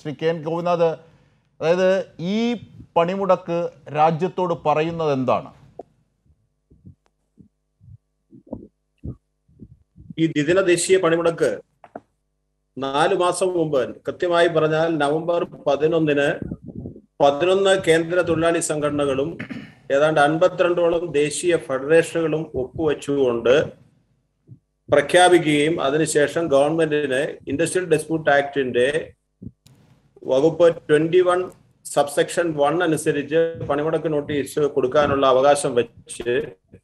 Shri K N Gopinath അതായത് ഈ പണിമുടക്ക് രാജ്യത്തോട് പറയുന്നത് എന്താണ് ഈ ദ്വിദിന ദേശീയ പണിമുടക്ക് നാലു മാസം മുമ്പ് കൃത്യമായി പറഞ്ഞാൽ നവംബർ പതിനൊന്നിന് പതിനൊന്ന് കേന്ദ്ര തൊഴിലാളി സംഘടനകളും ഏതാണ്ട് അൻപത്തിരണ്ടോളം ദേശീയ ഫെഡറേഷനുകളും ഒപ്പുവെച്ചുകൊണ്ട് പ്രഖ്യാപിക്കുകയും അതിനുശേഷം ഗവൺമെന്റിന് ഇൻഡസ്ട്രിയൽ ഡിസ്പ്യൂട്ട് ആക്ടിന്റെ വകുപ്പ് ട്വന്റി വൺ സബ്സെക്ഷൻ വൺ അനുസരിച്ച് പണിമുടക്ക് നോട്ടീസ് കൊടുക്കാനുള്ള അവകാശം വെച്ച്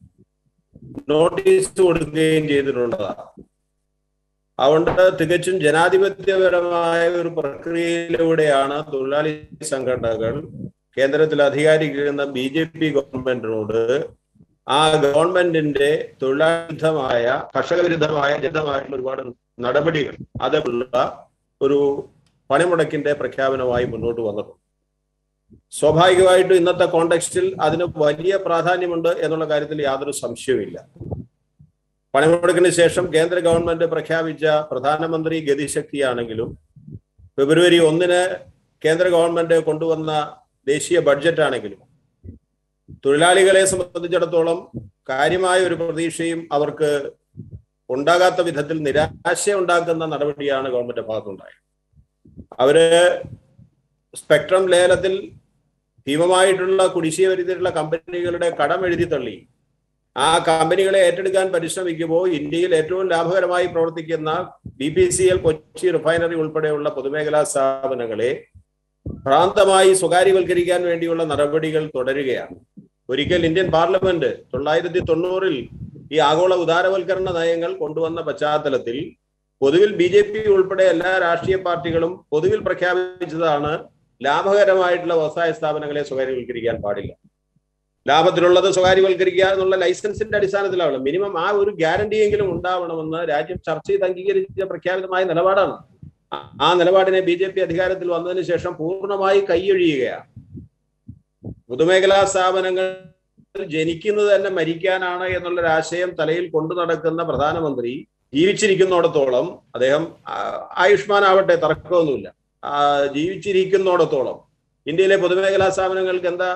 നോട്ടീസ് കൊടുക്കുകയും ചെയ്തിട്ടുള്ളതാണ് അതുകൊണ്ട് തികച്ചും ജനാധിപത്യപരമായ ഒരു പ്രക്രിയയിലൂടെയാണ് തൊഴിലാളി സംഘടനകൾ കേന്ദ്രത്തിൽ അധികാരിക്കുന്ന ബി ജെ പി ഗവൺമെന്റിനോട് ആ ഗവൺമെന്റിന്റെ തൊഴിലാളിവിരുദ്ധമായ കർഷക വിരുദ്ധമായ ജനമായിട്ടുള്ള ഒരുപാട് നടപടികൾ അതുള്ള ഒരു പണിമുടക്കിന്റെ പ്രഖ്യാപനമായി മുന്നോട്ട് വന്നിട്ടുണ്ട് സ്വാഭാവികമായിട്ടും ഇന്നത്തെ കോണ്ടെക്സ്റ്റിൽ അതിന് വലിയ പ്രാധാന്യമുണ്ട് എന്നുള്ള കാര്യത്തിൽ യാതൊരു സംശയവുമില്ല പണിമുടക്കിന് ശേഷം കേന്ദ്ര ഗവൺമെന്റ് പ്രഖ്യാപിച്ച പ്രധാനമന്ത്രി ഗതിശക്തിയാണെങ്കിലും ഫെബ്രുവരി ഒന്നിന് കേന്ദ്ര ഗവൺമെന്റ് കൊണ്ടുവന്ന ദേശീയ ബഡ്ജറ്റ് ആണെങ്കിലും തൊഴിലാളികളെ സംബന്ധിച്ചിടത്തോളം കാര്യമായ ഒരു പ്രതീക്ഷയും അവർക്ക് ഉണ്ടാകാത്ത വിധത്തിൽ നിരാശ ഉണ്ടാക്കുന്ന നടപടിയാണ് ഗവൺമെന്റ് ഭാഗത്തുണ്ടായത് അവര് സ്പെക്ട്രം ലേലത്തിൽ ഭീമമായിട്ടുള്ള കുടിശ്ശിക വരുത്തിയിട്ടുള്ള കമ്പനികളുടെ കടം എഴുതി തള്ളി ആ കമ്പനികളെ ഏറ്റെടുക്കാൻ പരിശ്രമിക്കുമ്പോൾ ഇന്ത്യയിൽ ഏറ്റവും ലാഭകരമായി പ്രവർത്തിക്കുന്ന B P C L Kochi refinery ഉൾപ്പെടെയുള്ള പൊതുമേഖലാ സ്ഥാപനങ്ങളെ ഭ്രാന്തമായി സ്വകാര്യവൽക്കരിക്കാൻ വേണ്ടിയുള്ള നടപടികൾ തുടരുകയാണ് ഒരിക്കൽ ഇന്ത്യൻ പാർലമെന്റ് തൊള്ളായിരത്തി തൊണ്ണൂറിൽ ഈ ആഗോള ഉദാരവൽക്കരണ നയങ്ങൾ കൊണ്ടുവന്ന പശ്ചാത്തലത്തിൽ പൊതുവിൽ ബി ജെ പി ഉൾപ്പെടെ എല്ലാ രാഷ്ട്രീയ പാർട്ടികളും പൊതുവിൽ പ്രഖ്യാപിച്ചതാണ് ലാഭകരമായിട്ടുള്ള വ്യവസായ സ്ഥാപനങ്ങളെ സ്വകാര്യവൽക്കരിക്കാൻ പാടില്ല ലാഭത്തിലുള്ളത് സ്വകാര്യവൽക്കരിക്കുക എന്നുള്ള ലൈസൻസിന്റെ അടിസ്ഥാനത്തിലാണ് മിനിമം ആ ഒരു ഗ്യാരണ്ടിയെങ്കിലും ഉണ്ടാവണമെന്ന് രാജ്യം ചർച്ച ചെയ്ത് അംഗീകരിച്ച പ്രഖ്യാപിതമായ നിലപാടാണ് ആ നിലപാടിനെ ബി ജെ പി അധികാരത്തിൽ വന്നതിന് ശേഷം പൂർണ്ണമായി കൈയൊഴിയുകയാണ് പൊതുമേഖലാ സ്ഥാപനങ്ങൾ ജനിക്കുന്നത് തന്നെ മരിക്കാനാണ് എന്നുള്ളൊരാശയം തലയിൽ കൊണ്ടു നടക്കുന്ന പ്രധാനമന്ത്രി ജീവിച്ചിരിക്കുന്നിടത്തോളം അദ്ദേഹം ആയുഷ്മാൻ ആവട്ടെ തർക്കമൊന്നുമില്ല ജീവിച്ചിരിക്കുന്നിടത്തോളം ഇന്ത്യയിലെ പൊതുമേഖലാ സ്ഥാപനങ്ങൾക്ക് എന്താ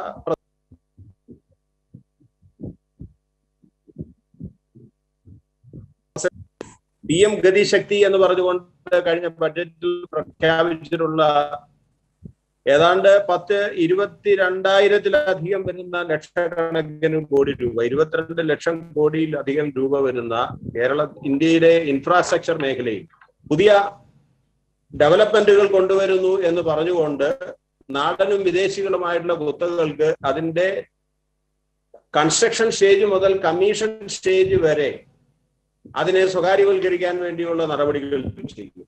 പി എം ഗതിശക്തി എന്ന് പറഞ്ഞുകൊണ്ട് കഴിഞ്ഞ ബഡ്ജറ്റിൽ പ്രഖ്യാപിച്ചിട്ടുള്ള ഏതാണ്ട് പത്ത് ഇരുപത്തിരണ്ടായിരത്തിലധികം വരുന്ന ലക്ഷക്കണക്കിന് കോടി രൂപ ഇരുപത്തിരണ്ട് ലക്ഷം കോടിയിലധികം രൂപ വരുന്ന കേരള ഇന്ത്യയിലെ ഇൻഫ്രാസ്ട്രക്ചർ മേഖലയിൽ പുതിയ ഡെവലപ്മെന്റുകൾ കൊണ്ടുവരുന്നു എന്ന് പറഞ്ഞുകൊണ്ട് നാടനും വിദേശികളുമായിട്ടുള്ള കുത്തകൾക്ക് അതിന്റെ കൺസ്ട്രക്ഷൻ സ്റ്റേജ് മുതൽ കമ്മീഷൻ സ്റ്റേജ് വരെ അതിനെ സ്വകാര്യവൽക്കരിക്കാൻ വേണ്ടിയുള്ള നടപടികൾ ചെയ്യും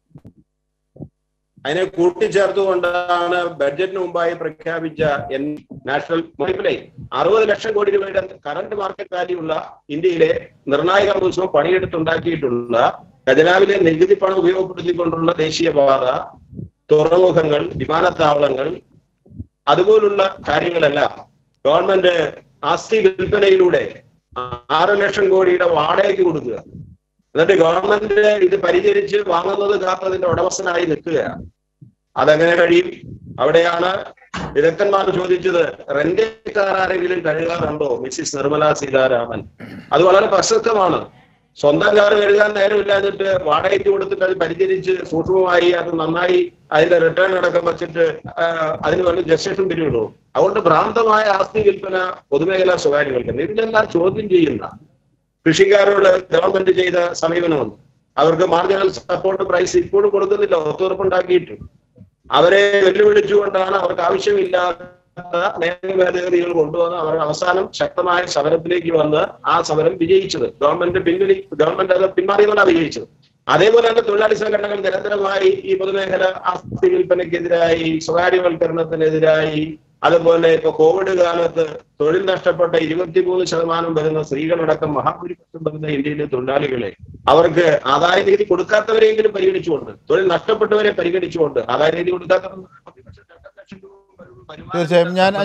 അതിനെ കൂട്ടിച്ചേർത്തുകൊണ്ടാണ് ബഡ്ജറ്റിന് മുമ്പായി പ്രഖ്യാപിച്ച എൻ നാഷണൽ മൾട്ടിപ്ലൈ അറുപത് ലക്ഷം കോടി രൂപയുടെ കറണ്ട് മാർക്കറ്റ് വാല്യുള്ള ഇന്ത്യയിലെ നിർണായക ഉത്സവം പണിയെടുത്തുണ്ടാക്കിയിട്ടുള്ള ഖജനാവിലെ നികുതി പണം ഉപയോഗപ്പെടുത്തിക്കൊണ്ടുള്ള ദേശീയപാത തുറമുഖങ്ങൾ വിമാനത്താവളങ്ങൾ അതുപോലുള്ള കാര്യങ്ങളെല്ലാം ഗവൺമെന്റ് ആസ്തി വിൽപ്പനയിലൂടെ ആറ് ലക്ഷം കോടിയുടെ വാടകയ്ക്ക് കൊടുക്കുക എന്നിട്ട് ഗവൺമെന്റ് ഇത് പരിചരിച്ച് വാങ്ങുന്നത് കാത്തതിന്റെ ഉടമസ്ഥനായി നിൽക്കുകയാണ് അതെങ്ങനെ കഴിയും അവിടെയാണ് വിദഗ്ധന്മാർ ചോദിച്ചത് റെന്റക്കാർ ആരെങ്കിലും കഴുകാറുണ്ടോ മിസ്സിസ് നിർമ്മല സീതാരാമൻ അത് വളരെ പ്രസക്തമാണ് സ്വന്തം കാർ കഴുകാൻ നേരമില്ലാഞ്ഞിട്ട് വാടകയ്ക്ക് കൊടുത്തിട്ട് അത് പരിചരിച്ച് സൂക്ഷ്മമായി അത് നന്നായി അതിന്റെ റിട്ടേൺ അടക്കം വെച്ചിട്ട് അതിന് വേണ്ടി രജിസ്ട്രേഷൻ പിരിവിടുള്ളൂ അതുകൊണ്ട് ഭ്രാന്തമായ ആസ്തി വിൽപ്പന പൊതുമേഖലാ സ്വകാര്യവൽക്കരണം ഇതിനെല്ലാം ചോദ്യം ചെയ്യുന്ന കൃഷിക്കാരോട് ഗവൺമെന്റ് ചെയ്ത സമീപനമുണ്ട് അവർക്ക് മാർജിനൽ സപ്പോർട്ട് പ്രൈസ് ഇപ്പോഴും കൊടുക്കുന്നില്ല ഒത്തുറപ്പുണ്ടാക്കിയിട്ട് അവരെ വെല്ലുവിളിച്ചുകൊണ്ടാണ് അവർക്ക് ആവശ്യമില്ലാത്ത നിയമ ഭേദഗതികൾ കൊണ്ടുവന്ന് അവർ അവസാനം ശക്തമായ സമരത്തിലേക്ക് വന്ന് ആ സമരം വിജയിച്ചത് ഗവൺമെന്റ് പിൻവലി ഗവൺമെന്റ് അത് പിന്മാറിയതാണ് വിജയിച്ചത് അതേപോലെ തന്നെ തൊഴിലാളി സംഘടനകൾ നിരന്തരമായി ഈ പൊതുമേഖല ആസ്തി വിൽപ്പനയ്ക്കെതിരായി സ്വകാര്യവൽക്കരണത്തിനെതിരായി അതുപോലെ ഇപ്പൊ കോവിഡ് കാലത്ത് തൊഴിൽ നഷ്ടപ്പെട്ട ഇരുപത്തിമൂന്ന് ശതമാനം വരുന്ന സ്ത്രീകളടക്കം മഹാഭൂരിപക്ഷം വരുന്ന ഇന്ത്യയിലെ തൊഴിലാളികളെ അവർക്ക് ആദായ നികുതി കൊടുക്കാത്തവരെങ്കിലും പരിഗണിച്ചുകൊണ്ട് തൊഴിൽ നഷ്ടപ്പെട്ടവരെ പരിഗണിച്ചുകൊണ്ട് ആദായ നികുതി കൊടുക്കാത്തവർ തീർച്ചയായും ഞാൻ